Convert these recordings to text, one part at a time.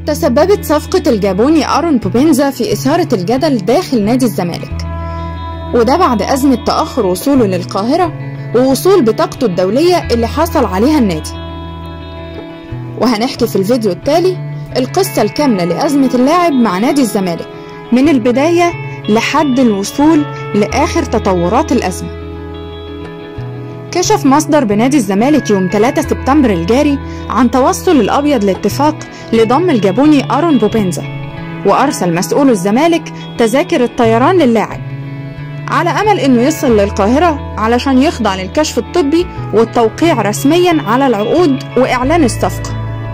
تسببت صفقة الجابوني أرون بوبينزا في إثارة الجدل داخل نادي الزمالك وده بعد أزمة تأخر وصوله للقاهرة ووصول بطاقته الدولية اللي حصل عليها النادي وهنحكي في الفيديو التالي القصة الكاملة لأزمة اللاعب مع نادي الزمالك من البداية لحد الوصول لآخر تطورات الأزمة كشف مصدر بنادي الزمالك يوم 3 سبتمبر الجاري عن توصل الأبيض لاتفاق لضم الجابوني أرون بوبينزا وأرسل مسؤول الزمالك تذاكر الطيران للاعب على أمل إنه يصل للقاهرة علشان يخضع للكشف الطبي والتوقيع رسميا على العقود وإعلان الصفقة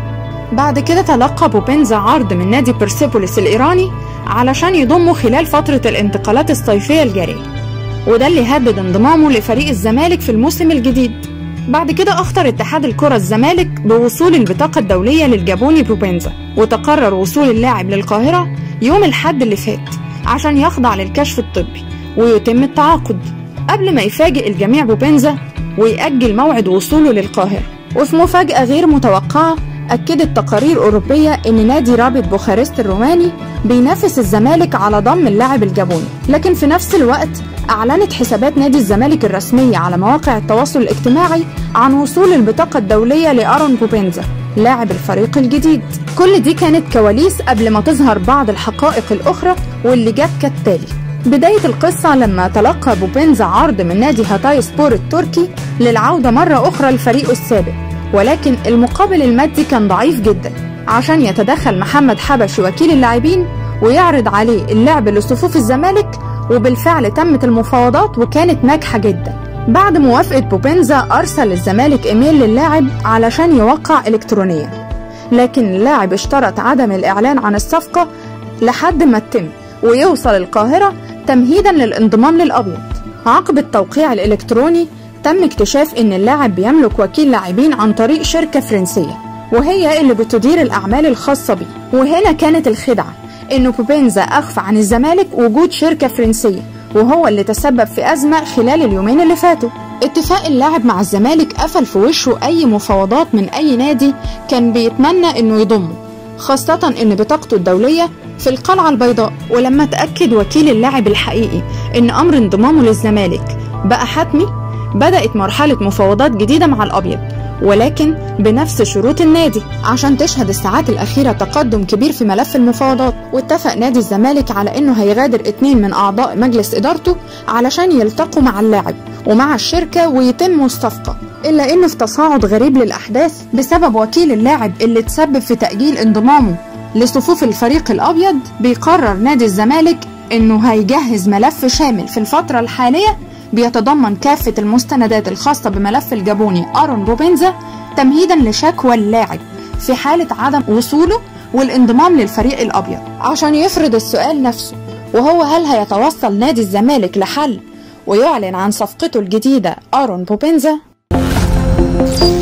بعد كده تلقى بوبينزا عرض من نادي بيرسيبوليس الإيراني علشان يضمه خلال فترة الانتقالات الصيفية الجارية وده اللي هدد انضمامه لفريق الزمالك في الموسم الجديد بعد كده أخطر اتحاد الكرة الزمالك بوصول البطاقة الدولية للجابوني بروبينزا وتقرر وصول اللاعب للقاهرة يوم الحد اللي فات عشان يخضع للكشف الطبي ويتم التعاقد قبل ما يفاجئ الجميع بوبينزا ويأجل موعد وصوله للقاهرة وفي مفاجأة غير متوقعة أكدت تقارير أوروبية إن نادي رابط بوخارست الروماني بينافس الزمالك على ضم اللاعب الجابوني لكن في نفس الوقت أعلنت حسابات نادي الزمالك الرسمية على مواقع التواصل الاجتماعي عن وصول البطاقة الدولية لأرون بوبينزا لاعب الفريق الجديد كل دي كانت كواليس قبل ما تظهر بعض الحقائق الأخرى واللي جت كالتالي بداية القصة لما تلقى بوبينزا عرض من نادي هاتاي سبور التركي للعودة مرة أخرى لفريقه السابق ولكن المقابل المادي كان ضعيف جدا عشان يتدخل محمد حبشي وكيل اللاعبين ويعرض عليه اللعب لصفوف الزمالك وبالفعل تمت المفاوضات وكانت ناجحة جدا بعد موافقة بوبينزا أرسل الزمالك إيميل للاعب علشان يوقع إلكترونيا لكن اللاعب اشترط عدم الإعلان عن الصفقة لحد ما تتم ويوصل القاهرة تمهيدا للانضمام للأبيض عقب التوقيع الإلكتروني تم اكتشاف إن اللاعب بيملك وكيل لاعبين عن طريق شركة فرنسية وهي اللي بتدير الأعمال الخاصة بيه وهنا كانت الخدعة إن بوبينزا أخفى عن الزمالك وجود شركة فرنسية وهو اللي تسبب في أزمة خلال اليومين اللي فاتوا اتفاق اللاعب مع الزمالك قفل في وشه أي مفاوضات من أي نادي كان بيتمنى إنه يضمه خاصة إن بطاقته الدولية في القلعة البيضاء ولما تأكد وكيل اللاعب الحقيقي إن أمر انضمامه للزمالك بقى حتمي بدأت مرحلة مفاوضات جديدة مع الأبيض ولكن بنفس شروط النادي عشان تشهد الساعات الأخيرة تقدم كبير في ملف المفاوضات واتفق نادي الزمالك على إنه هيغادر اتنين من أعضاء مجلس إدارته علشان يلتقوا مع اللاعب ومع الشركة ويتم الصفقة إلا إنه في تصاعد غريب للأحداث بسبب وكيل اللاعب اللي تسبب في تأجيل انضمامه لصفوف الفريق الأبيض بيقرر نادي الزمالك إنه هيجهز ملف شامل في الفترة الحالية بيتضمن كافة المستندات الخاصة بملف الجابوني أرون بوبينزا تمهيدا لشكوى اللاعب في حالة عدم وصوله والانضمام للفريق الأبيض عشان يفرض السؤال نفسه وهو هل هيتوصل نادي الزمالك لحل ويعلن عن صفقته الجديدة أرون بوبينزا؟